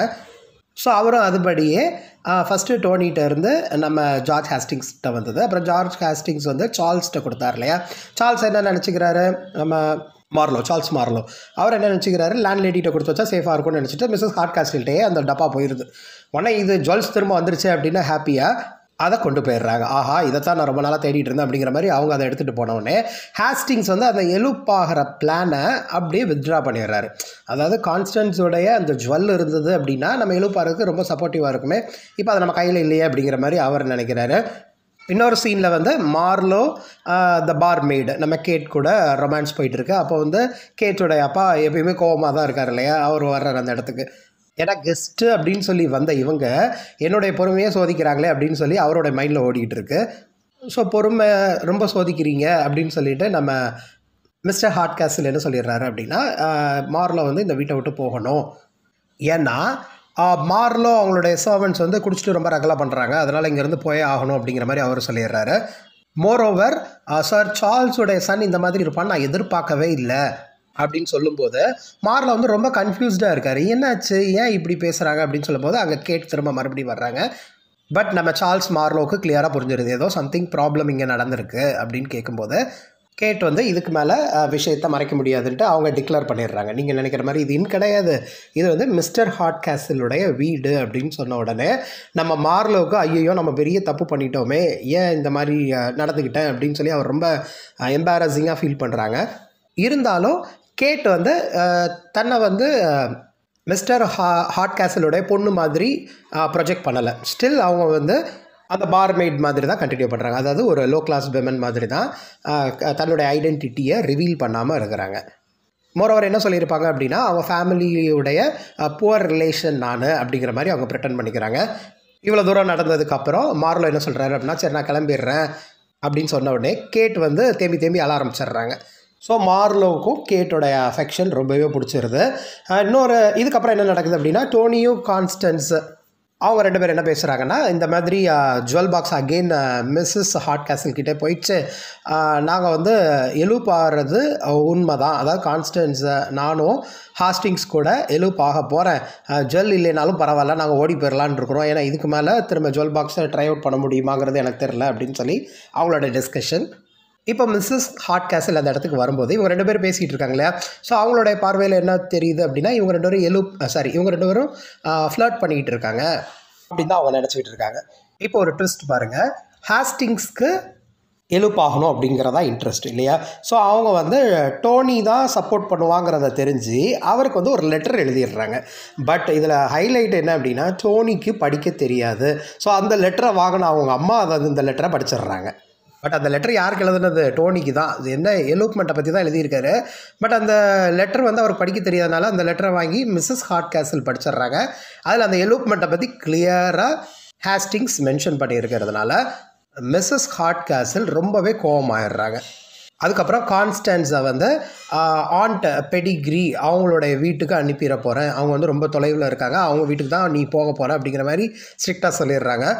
ஸோ அவரும் அதுபடியே ஃபஸ்ட்டு டோனிகிட்ட இருந்து நம்ம ஜார்ஜ் ஹாஸ்டிங்ஸ்கிட்ட வந்தது அப்புறம் ஜார்ஜ் ஹாஸ்டிங்ஸ் வந்து சார்ல்ஸ்கிட்ட கொடுத்தார் இல்லையா சார்ல்ஸ் என்ன நினச்சிக்கிறாரு நம்ம மார்லோ சார்ல்ஸ் மார்லோ அவர் என்ன நினச்சிக்கிறாரு லேண்ட் லேடிகிட்ட கொடுத்து வச்சா சேஃபாக இருக்கும்னு நினச்சிட்டு மிஸ்ஸஸ் ஹார்ட் காஸ்டில்ட்டே அந்த டப்பா போயிடுது உடனே இது ஜுவல்ஸ் திரும்ப வந்துருச்சு அப்படின்னா ஹாப்பியாக அதை கொண்டு போயிடுறாங்க ஆஹா இதைத்தான் நான் ரொம்ப நாளாக தேடிட்டு இருந்தேன் அப்படிங்கிற மாதிரி அவங்க அதை எடுத்துகிட்டு போனவுடனே ஹாஸ்டிங்ஸ் வந்து அந்த எலுப்பாகிற பிளானை அப்படியே வித்ட்ரா பண்ணிடுறாரு அதாவது கான்ஸ்டன்ஸோடைய அந்த ஜுவல் இருந்தது அப்படின்னா நம்ம எலுப்பாருக்கு ரொம்ப சப்போர்ட்டிவாக இருக்குமே இப்போ அது நம்ம கையில் இல்லையே அப்படிங்கிற மாதிரி அவர் நினைக்கிறாரு இன்னொரு சீனில் வந்து மார்லோ த பார் மெய்டு நம்ம கேட் கூட ரொமான்ஸ் போயிட்டுருக்கு அப்போ வந்து கேட்டோடைய அப்பா எப்பயுமே கோவமாக தான் இருக்கார் இல்லையா அவர் வர்றார் அந்த இடத்துக்கு ஏன்னா கெஸ்ட்டு அப்படின்னு சொல்லி வந்த இவங்க என்னுடைய பொறுமையை சோதிக்கிறாங்களே அப்படின்னு சொல்லி அவரோட மைண்டில் ஓடிக்கிட்டு இருக்கு ஸோ பொறுமை ரொம்ப சோதிக்கிறீங்க அப்படின்னு சொல்லிட்டு நம்ம மிஸ்டர் ஹார்ட் கேசல் என்ன சொல்லிடுறாரு அப்படின்னா மார்லோ வந்து இந்த வீட்டை விட்டு போகணும் ஏன்னா ஆஹ், மார்லோ அவங்களுடைய சர்வன்ட்ஸ் வந்து குடிச்சிட்டு ரொம்ப ரகலாக பண்ணுறாங்க அதனால் இங்கேருந்து போயே ஆகணும் அப்படிங்கிற மாதிரி அவர் சொல்லிடுறாரு மோரோவர் சார் சார்ல்ஸுடைய சன் இந்த மாதிரி இருப்பான்னு நான் எதிர்பார்க்கவே இல்லை அப்படின்னு சொல்லும்போது மார்லோ வந்து ரொம்ப கன்ஃபியூஸ்டாக இருக்கார் என்னாச்சு ஏன் இப்படி பேசுகிறாங்க அப்படின்னு சொல்லும்போது அங்கே கேட் திரும்ப மறுபடியும் வர்றாங்க பட் நம்ம சார்ல்ஸ் மார்லோவுக்கு கிளியராக புரிஞ்சிருது ஏதோ சம்திங் ப்ராப்ளம் இங்கே நடந்திருக்கு அப்படின்னு கேட்கும்போது கேட் வந்து இதுக்கு மேலே விஷயத்தை மறைக்க முடியாதுன்ட்டு அவங்க டிக்ளேர் பண்ணிடுறாங்க நீங்கள் நினைக்கிற மாதிரி இது இன் கிடையாது இது வந்து மிஸ்டர் ஹாட் கேசலுடைய வீடு அப்படின்னு சொன்ன உடனே நம்ம மார்லோவுக்கு ஐயோ நம்ம பெரிய தப்பு பண்ணிட்டோமே ஏன் இந்த மாதிரி அஹ், நடந்துக்கிட்டேன் அப்படின்னு சொல்லி அவர் ரொம்ப எம்பாரசிங்காக ஃபீல் பண்ணுறாங்க இருந்தாலும் கேட் வந்து அஹ், தன்னை வந்து மிஸ்டர் ஹா ஹாட் கேசலுடைய பொண்ணு மாதிரி ப்ரொஜெக்ட் பண்ணலை ஸ்டில் அவங்க வந்து அந்த பார்மெய்ட் மாதிரி தான் கண்டினியூ பண்ணுறாங்க அதாவது ஒரு லோ கிளாஸ் விமன் மாதிரி தான் அஹ், க- தன்னுடைய ஐடென்டிட்டியை ரிவீல் பண்ணாமல் இருக்கிறாங்க மோரோவர் என்ன சொல்லியிருப்பாங்க அப்படின்னா அவங்க ஃபேமிலியுடைய புவர் ரிலேஷன் நான் அப்படிங்கிற மாதிரி அவங்க ப்ரிட்டன் பண்ணிக்கிறாங்க இவ்வளோ தூரம் நடந்ததுக்கப்புறம் மார்லோ என்ன சொல்கிறாரு அப்படின்னா சரி நான் கிளம்பிடுறேன் அப்படின்னு சொன்ன உடனே கேட் வந்து தேம்பி தேம்பி அழ ஆரம்பிச்சிடுறாங்க ஸோ மார்லோவுக்கும் கேட்டோடைய அஃபெக்ஷன் ரொம்பவே பிடிச்சிருது அஹ் இன்னொரு இதுக்கப்புறம் என்ன நடக்குது அப்படின்னா டோனியும் கான்ஸ்டன்ஸ் அவங்க ரெண்டு பேரும் என்ன பேசுகிறாங்கன்னா இந்த மாதிரி jewel box again Mrs Hardcastle கிட்டே போயிடுச்சு நாங்கள் வந்து எழுப்பாடுறது உண்மை தான் அதாவது கான்ஸ்டன்ஸ் நானும் ஹாஸ்டிங்ஸ் கூட எழுப் ஆக போகிறேன் ஜுவல் இல்லைனாலும் பரவாயில்ல நாங்கள் ஓடி போயிடலான்னு இருக்கிறோம் ஏன்னா இதுக்கு மேலே திரும்ப ஜுவல் பாக்ஸை ட்ரை அவுட் பண்ண முடியுமாங்கிறது எனக்கு தெரில அப்படின்னு சொல்லி அவங்களோட டிஸ்கஷன் இப்போ மிஸ்ஸஸ் ஹாட் கேசல் அந்த இடத்துக்கு வரும்போது இவங்க ரெண்டு பேரும் பேசிகிட்டு இருக்காங்க இல்லையா ஸோ அவங்களுடைய பார்வையில் என்ன தெரியுது அப்படின்னா இவங்க ரெண்டு பேரும் எழு சாரி இவங்க ரெண்டு பேரும் ஃப்ளர்ட் பண்ணிக்கிட்டு இருக்காங்க அப்படின்னு தான் அவங்க நினச்சிக்கிட்டு இருக்காங்க இப்போ ஒரு ட்விஸ்ட் பாருங்கள் ஹாஸ்டிங்ஸ்க்கு எழுப்பாகணும் அப்படிங்கிறதா இன்ட்ரெஸ்ட் இல்லையா ஸோ அவங்க வந்து டோனி தான் சப்போர்ட் பண்ணுவாங்கிறத தெரிஞ்சு அவருக்கு வந்து ஒரு லெட்டர் எழுதிடுறாங்க பட் இதில் ஹைலைட் என்ன அப்படின்னா டோனிக்கு படிக்க தெரியாது ஸோ அந்த லெட்டரை வாங்கின அவங்க அம்மா அதை இந்த லெட்டரை படிச்சிடுறாங்க பட் அந்த லெட்டர் யாருக்கு எழுதுனது டோனிக்கு தான் அது என்ன எலூப்மெண்ட்டை பற்றி தான் எழுதியிருக்காரு பட் அந்த லெட்டர் வந்து அவருக்கு படிக்க தெரியாதனால அந்த லெட்டரை வாங்கி மிஸ்ஸஸ் ஹார்ட் கேசல் படிச்சிடுறாங்க அதில் அந்த எலூப்மெண்ட்டை பற்றி கிளியராக ஹேஸ்டிங்ஸ் மென்ஷன் பண்ணியிருக்கிறதுனால மிஸ்ஸஸ் ஹார்ட் கேசல் ரொம்பவே கோபமாயிடுறாங்க அதுக்கப்புறம் கான்ஸ்டன்ஸை வந்து ஆண்ட் பெடிகிரி அவங்களுடைய வீட்டுக்கு அனுப்பிட போகிறேன் அவங்க வந்து ரொம்ப தொலைவில் இருக்காங்க அவங்க வீட்டுக்கு தான் நீ போக போகிற அப்படிங்கிற மாதிரி ஸ்ட்ரிக்டாக சொல்லிடுறாங்க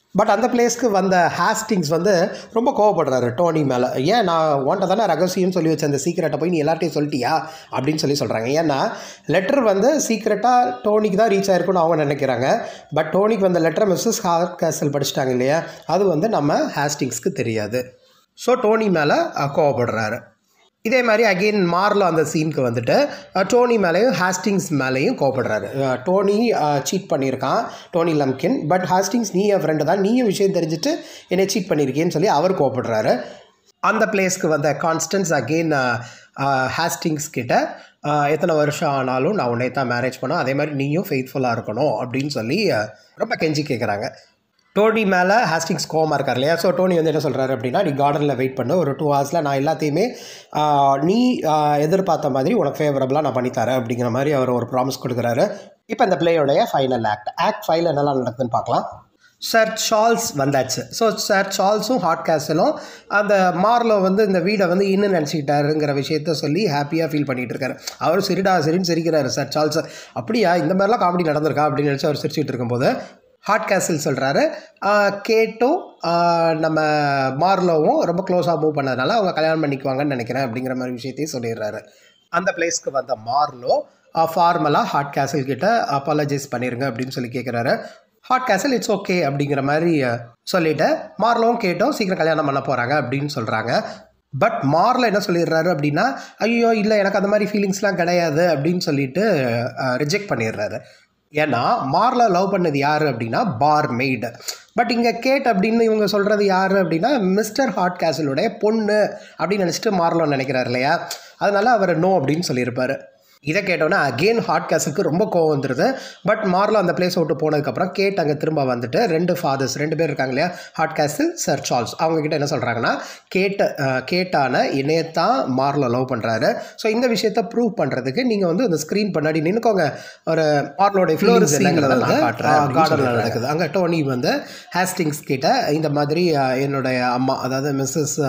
பட் அந்த பிளேஸ்க்கு வந்த ஹாஸ்டிங்ஸ் வந்து ரொம்ப கோவப்படுறாரு டோனி மேலே ஏன் நான் உன்ட்ட தானே ரகசியம்னு சொல்லி வச்ச அந்த சீக்கிரட்டை போய் நீ எல்லார்ட்டையும் சொல்லிட்டியா அப்படின்னு சொல்லி சொல்கிறாங்க ஏன்னா லெட்டர் வந்து சீக்கிரட்டாக டோனிக்கு தான் ரீச் ஆயிருக்கும்னு அவங்க நினைக்கிறாங்க பட் டோனிக்கு வந்த லெட்டர் மிஸ்ஸஸ் ஹார்ட் கேசல் படிச்சிட்டாங்க இல்லையா அது வந்து நம்ம ஹாஸ்டிங்ஸ்க்கு தெரியாது ஸோ டோனி மேலே கோவப்படுறாரு இதே மாதிரி அகெயின் மார்லோ அந்த சீனுக்கு வந்துட்டு அஹ், டோனி மேலேயும் ஹாஸ்டிங்ஸ் மேலேயும் கோவப்படுறாரு அஹ், டோனி சீட் பண்ணியிருக்கான் டோனி லம்கின் பட் ஹாஸ்டிங்ஸ் நீ என் ஃப்ரெண்டு தான் நீயும் விஷயம் தெரிஞ்சுட்டு என்னை சீட் பண்ணியிருக்கேன்னு சொல்லி அவர் கோவப்படுறாரு அந்த பிளேஸ்க்கு வந்த கான்ஸ்டன்ஸ் அகெயின் ஹாஸ்டிங்ஸ் கிட்ட அஹ், எத்தனை வருஷம் ஆனாலும் நான் உன்னை தான் மேரேஜ் பண்ணோம் அதே மாதிரி நீயும் ஃபெய்த்ஃபுல்லாக இருக்கணும் அப்படின்னு சொல்லி அஹ், ரொம்ப கெஞ்சி கேட்குறாங்க டோனி மேலே ஹாஸ்டிங்ஸ் கோவமாக இருக்கார் இல்லையா ஸோ டோனி வந்து என்ன சொல்கிறாரு அப்படின்னா நீ கார்டனில் வெயிட் பண்ணு ஒரு டூ ஹவர்ஸில் நான் எல்லாத்தையுமே ஆஹ், நீ ஆஹ், எதிர்பார்த்த மாதிரி உனக்கு ஃபேவரபுளாக நான் பண்ணித்தரேன் அப்படிங்கிற மாதிரி அவர் ஒரு ப்ராமிஸ் கொடுக்குறாரு இப்போ இந்த பிளேயோடைய ஃபைனல் ஆக்ட் ஆக்ட் ஃபைவ்ல என்னெல்லாம் நடக்குதுன்னு பார்க்கலாம் சர் சார்ல்ஸ் வந்தாச்சு ஸோ சர் சார்ல்ஸும் ஹாட் கேசலும் அந்த மார்லோ வந்து இந்த வீடை வந்து இன்னும் நினச்சிக்கிட்டாருங்கிற விஷயத்த சொல்லி ஹாப்பியாக ஃபீல் பண்ணிட்டு இருக்காரு அவர் சரிடா சரின்னு சிரிக்கிறாரு சார் சார்ல்ஸ் அப்படியா இந்த மாதிரிலாம் காமெடி நடந்திருக்கா அப்படின்னு நினச்சி அவர் சிரிச்சிட்டு இருக்கும்போது ஹாட் கேசல் சொல்கிறாரு கேட்டும் ஆஹ், நம்ம மார்லோவும் ரொம்ப க்ளோஸாக மூவ் பண்ணதுனால அவங்க கல்யாணம் பண்ணிக்குவாங்கன்னு நினைக்கிறேன் அப்படிங்கிற மாதிரி விஷயத்தையும் சொல்லிடுறாரு அந்த பிளேஸ்க்கு வந்த மார்லோ ஃபார்மலாக ஹாட் கேசல் கிட்ட அப்பாலஜைஸ் பண்ணிருங்க அப்படின்னு சொல்லி கேட்குறாரு ஹாட் கேசல் இட்ஸ் ஓகே அப்படிங்கிற மாதிரி அஹ், சொல்லிட்டு மார்லோவும் கேட்டோம் சீக்கிரம் கல்யாணம் பண்ண போகிறாங்க அப்படின்னு சொல்கிறாங்க பட் மார்ல என்ன சொல்லிடுறாரு அப்படின்னா ஐயோ இல்லை எனக்கு அந்த மாதிரி ஃபீலிங்ஸ்லாம் கிடையாது அப்படின்னு சொல்லிட்டு ரிஜெக்ட் பண்ணிடுறாரு ஏன்னா மார்ல லவ் பண்ணது யார் அப்படின்னா பார் மெய்டு பட் இங்கே கேட் அப்படின்னு இவங்க சொல்கிறது யார் அப்படின்னா மிஸ்டர் ஹாட் கேசலுடைய பொண்ணு அப்படின்னு நினச்சிட்டு மார்லோ நினைக்கிறாரு இல்லையா அதனால அவர் நோ அப்படின்னு சொல்லியிருப்பாரு இதை கேட்டோன்னே அகெயின் ஹாட் கேஸுக்கு ரொம்ப கோவம் வந்துடுது பட் மார்லோ அந்த பிளேஸ் விட்டு போனதுக்கப்புறம் கேட் அங்கே திரும்ப வந்துட்டு ரெண்டு ஃபாதர்ஸ் ரெண்டு பேர் இருக்காங்க இல்லையா ஹாட் கேசல் சர் சார்ல்ஸ் அவங்க கிட்ட என்ன சொல்கிறாங்கன்னா கேட்ட அஹ், கேட்டான இணையத்தான் மார்லோ லவ் பண்ணுறாரு ஸோ இந்த விஷயத்த ப்ரூவ் பண்ணுறதுக்கு நீங்கள் வந்து அந்த ஸ்க்ரீன் பின்னாடி நின்னுக்கோங்க ஒரு மார்லோடைய ஃபிளோர்ஸ் கார்டனில் நடக்குது அங்கே டோனி வந்து ஹேஸ்டிங்ஸ் கிட்ட இந்த மாதிரி அஹ், என்னுடைய அம்மா அதாவது மிஸ்ஸஸ்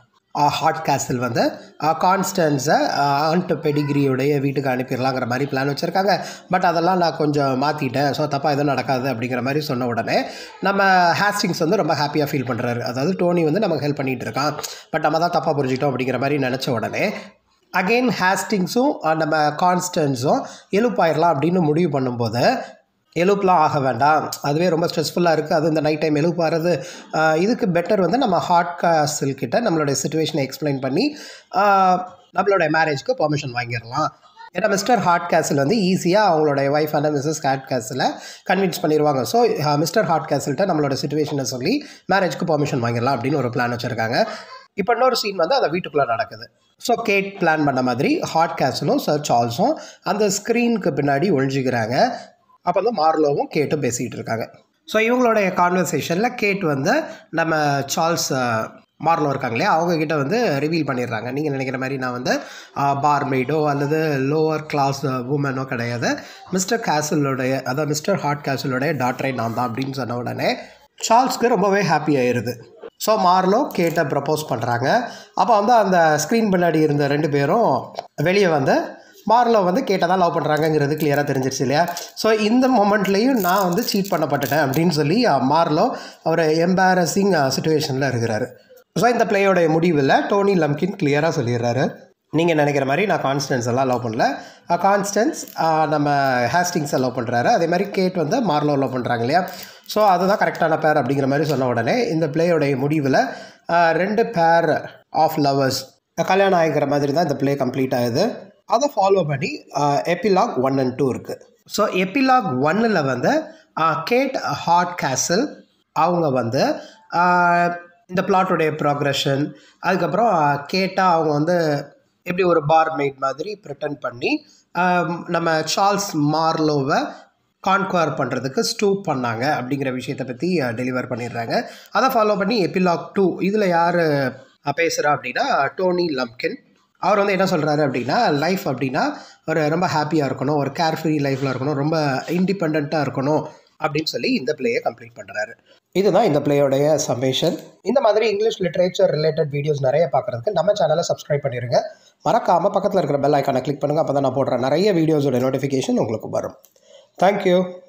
ஹாட் கேசல் வந்து கான்ஸ்டன்ஸை ஆண்ட் பெடிகிரியுடைய வீட்டுக்கு அனுப்பிடலாங்கிற மாதிரி பிளான் வச்சுருக்காங்க பட் அதெல்லாம் நான் கொஞ்சம் மாற்றிட்டேன் ஸோ தப்பாக எதுவும் நடக்காது அப்படிங்கிற மாதிரி சொன்ன உடனே நம்ம ஹேஸ்டிங்ஸ் வந்து ரொம்ப ஹாப்பியாக ஃபீல் பண்ணுறாரு அதாவது டோனி வந்து நமக்கு ஹெல்ப் பண்ணிகிட்டு இருக்கான் பட் நம்ம தான் தப்பாக புரிஞ்சுக்கிட்டோம் அப்படிங்கிற மாதிரி நினச்ச உடனே அகெயின் ஹேஸ்டிங்ஸும் அஹ், நம்ம கான்ஸ்டன்ஸும் எலுப்பாயிரலாம் அப்படின்னு முடிவு பண்ணும்போது எலுப்புலாம் ஆக வேண்டாம் அதுவே ரொம்ப ஸ்ட்ரெஸ்ஃபுல்லாக இருக்குது அது இந்த நைட் டைம் எலுப்பு வர்றது ஆஹ் இதுக்கு பெட்டர் வந்து நம்ம ஹாட் காசில் கிட்ட நம்மளுடைய சுச்சுவேஷனை எக்ஸ்பிளைன் பண்ணி ஆஹ் நம்மளுடைய மேரேஜ்க்கு பெர்மிஷன் வாங்கிடலாம் ஏன்னா மிஸ்டர் ஹாட் கேசல் வந்து ஈஸியாக அவங்களுடைய ஒய்ஃபான மிஸ்ஸஸ் ஹாட் கேசலை கன்வின்ஸ் பண்ணிடுவாங்க ஸோ மிஸ்டர் ஹாட் கேசல்கிட்ட நம்மளோட சுச்சுவேஷனை சொல்லி மேரேஜ்க்கு பெர்மிஷன் வாங்கிடலாம் அப்படின்னு ஒரு பிளான் வச்சுருக்காங்க இப்போ இன்னொரு சீன் வந்து அந்த வீட்டுக்குள்ளே நடக்குது ஸோ கேட் பிளான் பண்ண மாதிரி ஹாட் கேசலும் சர் சார்ல்ஸும் அந்த ஸ்க்ரீனுக்கு பின்னாடி ஒழிஞ்சிக்கிறாங்க அப்போ வந்து மார்லோவும் கேட்டும் பேசிகிட்டு இருக்காங்க ஸோ இவங்களுடைய கான்வர்சேஷனில் கேட் வந்து நம்ம சார்ல்ஸ் அஹ், மார்லோ இருக்காங்க இல்லையா அவங்க கிட்ட வந்து ரிவீல் பண்ணிடுறாங்க நீங்கள் நினைக்கிற மாதிரி நான் வந்து பார்மெய்டோ அல்லது லோவர் கிளாஸ் உமனோ கிடையாது மிஸ்டர் கேசலோடைய அதாவது மிஸ்டர் ஹாட் கேசலோடைய டாக்டரை நான் தான் அப்படின்னு சொன்ன உடனே சார்ல்ஸ்க்கு ரொம்பவே ஹாப்பி ஆயிடுது ஸோ மார்லோ கேட்டை ப்ரப்போஸ் பண்ணுறாங்க அப்போ வந்து அந்த ஸ்க்ரீன் பின்னாடி இருந்த ரெண்டு பேரும் வெளியே வந்து மார்லோ வந்து கேட்டால் தான் லவ் பண்ணுறாங்கங்கிறது கிளியராக தெரிஞ்சிருச்சு இல்லையா ஸோ இந்த மொமெண்ட்லேயும் நான் வந்து சீட் பண்ணப்பட்டுட்டேன் அப்படின்னு சொல்லி அஹ், மார்லோ ஒரு எம்பாரசிங் சுச்சுவேஷனில் இருக்கிறாரு ஸோ இந்த பிளேயோடைய முடிவில் டோனி லம்கின் கிளியராக சொல்லிடுறாரு நீங்கள் நினைக்கிற மாதிரி நான் கான்ஸ்டன்ஸ் எல்லாம் லவ் பண்ணல கான்ஸ்டன்ஸ் நம்ம ஹேஸ்டிங்ஸை லவ் பண்ணுறாரு அதே மாதிரி கேட் வந்து மார்லோ லவ் பண்ணுறாங்க இல்லையா ஸோ அதுதான் கரெக்டான பேர் அப்படிங்கிற மாதிரி சொன்ன உடனே இந்த பிளேயோடைய முடிவில் ரெண்டு பேர் ஆஃப் லவர்ஸ் கல்யாணம் ஆகிக்கிற மாதிரி தான் இந்த ப்ளே கம்ப்ளீட் ஆகுது அதை ஃபாலோ பண்ணி எபிலாக் ஒன் அண்ட் டூ இருக்குது ஸோ எபிலாக் ஒன்னில் வந்து கேட் ஹாட் கேசல் அவங்க வந்து ஆஹ், இந்த பிளாட்டோடைய ப்ராக்ரஷன் அதுக்கப்புறம் கேட்டால் அவங்க வந்து எப்படி ஒரு பார் மெய்ட் மாதிரி ப்ரிட்டன் பண்ணி ஆஹ், நம்ம சார்ல்ஸ் மார்லோவை கான்குவர் பண்ணுறதுக்கு ஸ்டூப் பண்ணாங்க அப்படிங்கிற விஷயத்தை பற்றி டெலிவர் பண்ணிடுறாங்க அதை ஃபாலோ பண்ணி எபிலாக் டூ இதில் யார் பேசுகிறா அப்படின்னா டோனி லம்கின் அவர் வந்து என்ன சொல்கிறாரு அப்படின்னா லைஃப் அப்படின்னா ஒரு ரொம்ப ஹாப்பியாக இருக்கணும் ஒரு கேர் ஃப்ரீ லைஃப்பில் இருக்கணும் ரொம்ப இண்டிபெண்ட்டாக இருக்கணும் அப்படின்னு சொல்லி இந்த பிளேயை கம்ப்ளீட் பண்ணுறாரு இதுதான் இந்த பிளேயோடைய சம்மேஷன் இந்த மாதிரி இங்கிலீஷ் லிட்ரேச்சர் ரிலேட்டட் வீடியோஸ் நிறைய பார்க்குறதுக்கு நம்ம சேனலை சப்ஸ்கிரைப் பண்ணிடுங்க மறக்காமல் பக்கத்தில் இருக்கிற பெல் ஐக்கானை கிளிக் பண்ணுங்கள் அப்போ தான் நான் போடுற நிறைய வீடியோஸோட நோட்டிஃபிகேஷன் உங்களுக்கு வரும் தேங்க்யூ